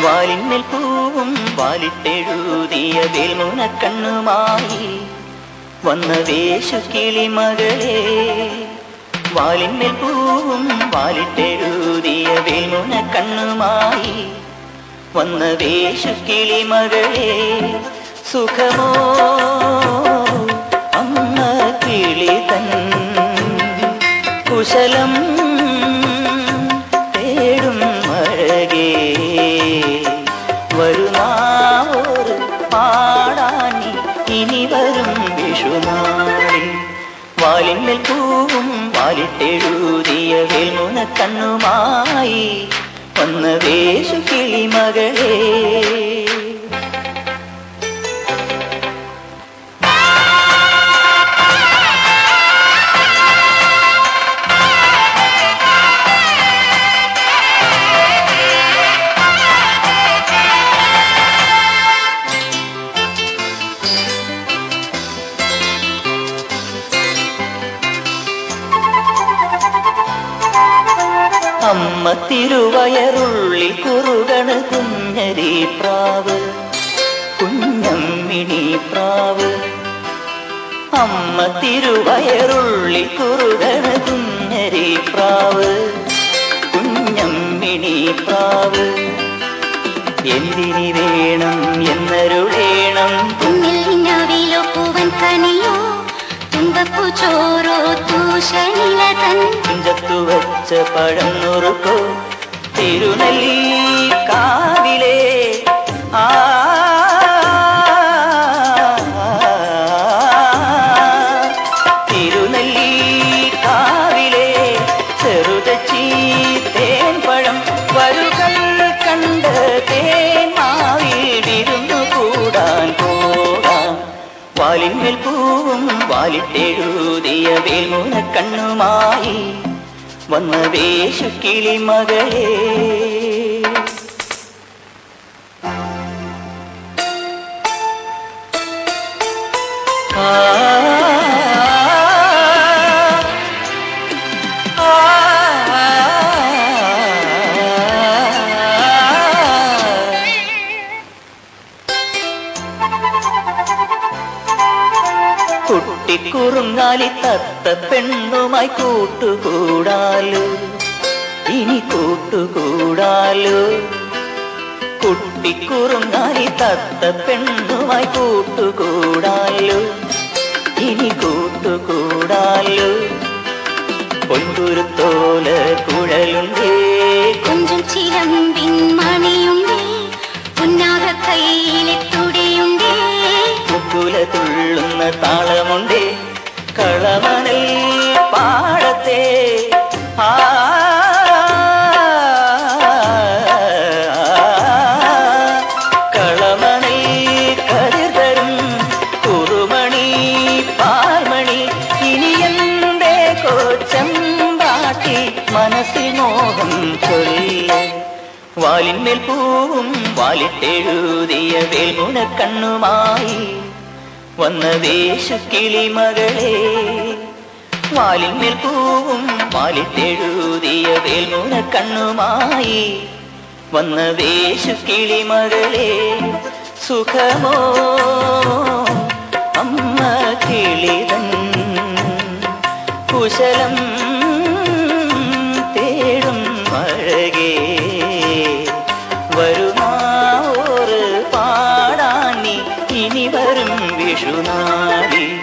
വാലിന്മേൽ പൂവും വാലിട്ടെഴുതിയ വേൽമുന കണ്ണുമായി വന്ന വേശു കിളിമകളെ വാലിന്മേൽ പൂവും വാലിട്ടെഴുതിയ വേൽമുന കണ്ണുമായി വന്ന വേശു കിളിമകളെ സുഖമോ അമ്മ കിളി തൻ കുശലം തേടും അഴകേ വരുന്നാവോർ പാടാനി ഇനി വരും വിഷുനാളിൽ വാലിന്മേൽ പൂവും വാലിട്ടെഴുതിയ വേൽമുന കണ്ണുമായി വന്ന വേശു കിളിമകളേ അമ്മ തിരുവയറുള്ളിൽ കുറുകണ് കുഞ്ഞരി പ്രാവ് കുഞ്ഞമ്മിണി പ്രാവ് അമ്മ തിരുവയറുള്ളിൽ കുറുകണ് കുഞ്ഞരി പ്രാവ് കുഞ്ഞമ്മിണി പ്രാവ് എന്തിനി വേണം എന്നരുളേണം കുഞ്ഞിൽ നിന്നവിലോ പൂവൻ കനിയോ തുമ്പപ്പൂ ചോറോ തൂഷണില തൻ കുഞ്ചത്തു വച്ച പഴം നുറുക്കോ തിരുനെല്ലി കാവിലെ ആ തിരുനെല്ലി കാവിലെ ചെറുതച്ചി തേൻ പഴം വരുകൾ കണ്ട് തേൻ മാവിൽ വിരുന്നു കൂടാൻ പോകാം വാലിന്മേൽ പൂവും വാലിട്ടെഴുതിയ വേൽമുന കണ്ണുമായി വന്ന വേശു കിളിമകളേ ആ കുട്ടിക്കുറുങ്ങാലി തത്ത പെണ്ണുമായി കൂട്ടുകൂടാലോ ഇനി കൂട്ടുകൂടാലോ കുട്ടിക്കുറുങ്ങാലി തത്ത പെണ്ണുമായി കൂട്ടുകൂടാലോ ഇനി കൂട്ടുകൂടാലോ പൊൻകുരുത്തോല കുഴലുണ്ടേ കൊഞ്ചും ചിലമ്പിൻ മണിയുണ്ടേ പുന്നാക കയ്യിലെ തുടിയുണ്ടേ മുക്കുല തുള്ളുന്ന താളമുണ്ടേ കളമണൽ പാടത്തെ ആ കളമണൽ കതിർ തരും കുറുമണി പാൽമണി ഇനി എന്റെ കോച്ചം പാട്ടി മനസ്സിൽ മോഹം ചൊല്ല വാലിന്മേൽ പൂവും വാലിട്ടെഴുതിയ വേൽമുന കണ്ണുമായി വന്ന വേശു കിളിമകളെ വാലിന്മേൽ പൂവും വാലിട്ടെഴുതിയ വേൽമുന കണ്ണുമായി വന്ന വേശു കിളിമകളെ സുഖമോ അമ്മ കിളിതൻ കുശലം തേടും അഴകേ വരുമാറ് പാടാനി ഇനി വരും വിഷുനാളിൽ